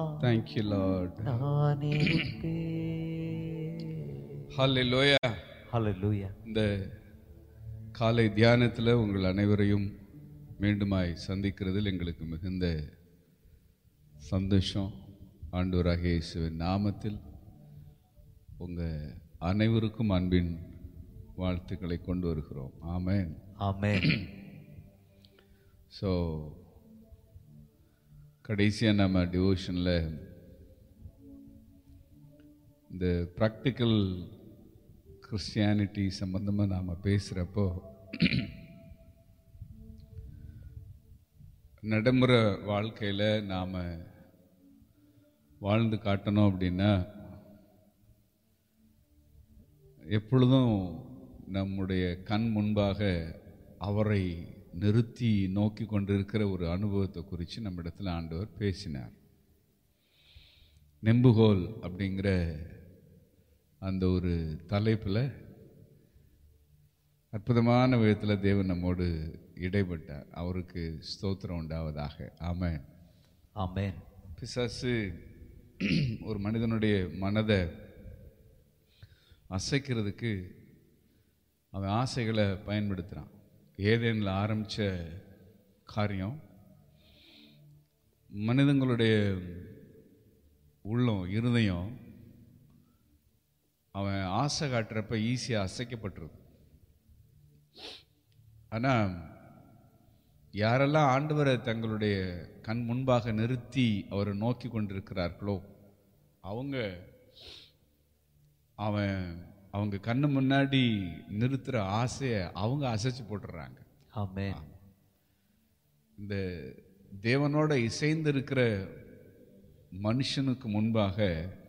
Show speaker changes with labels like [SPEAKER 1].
[SPEAKER 1] Thank you, Lord.
[SPEAKER 2] நான் இருப்பேன்
[SPEAKER 1] Hallelujah.
[SPEAKER 2] ஹalleluya
[SPEAKER 1] இந்த காலை தியானத்தில் உங்கள் அனைவரையும் மீண்டுமாய் சந்திக்கிறதில் எங்களுக்கு மிகுந்த சந்தோஷம் ஆண்டவராக இயேசுவின் நாமத்தில் உங்கள் அனைவருக்கும் அன்பின் வாழ்த்துக்களை கொண்டு வருகிறோம் ஆமென்
[SPEAKER 2] ஆமென்
[SPEAKER 1] ஸோ கடைசியாக நம்ம டிவோஷனில் இந்த ப்ராக்டிக்கல் கிறிஸ்டியானிட்டி சம்பந்தமாக நாம் பேசுகிறப்போ நடைமுறை வாழ்க்கையில் நாம் வாழ்ந்து காட்டணும் அப்படின்னா எப்பொழுதும் நம்முடைய கண் முன்பாக அவரை நிறுத்தி நோக்கி கொண்டிருக்கிற ஒரு அனுபவத்தை குறித்து நம்ம இடத்துல ஆண்டவர் பேசினார் நெம்புகோல் அப்படிங்கிற அந்த ஒரு தலைப்பில் அற்புதமான விதத்தில் தேவன் நம்மோடு இடைப்பட்டார் அவருக்கு ஸ்தோத்திரம் உண்டாவதாக ஆமென்
[SPEAKER 2] ஆமென்
[SPEAKER 1] பிசாசு ஒரு மனிதனுடைய மனதை அசைக்கிறதுக்கு அவன் ஆசைகளை பயன்படுத்துகிறான் ஏதேனில் ஆரம்பித்த காரியம் மனிதங்களுடைய உள்ளம் இருதயம் அவன் ஆசை காட்டுறப்ப ஈஸியாக அசைக்கப்பட்டுருது ஆனால் யாரெல்லாம் ஆண்டவரை தங்களுடைய கண் முன்பாக நிறுத்தி அவரை நோக்கி கொண்டிருக்கிறார்களோ அவங்க அவன் அவங்க கண்ணு முன்னாடி நிறுத்துற ஆசையை அவங்க அசைச்சு போட்டுடுறாங்க
[SPEAKER 2] ஆமென்
[SPEAKER 1] இந்த தேவனோட இசைந்து இருக்கிற மனுஷனுக்கு முன்பாக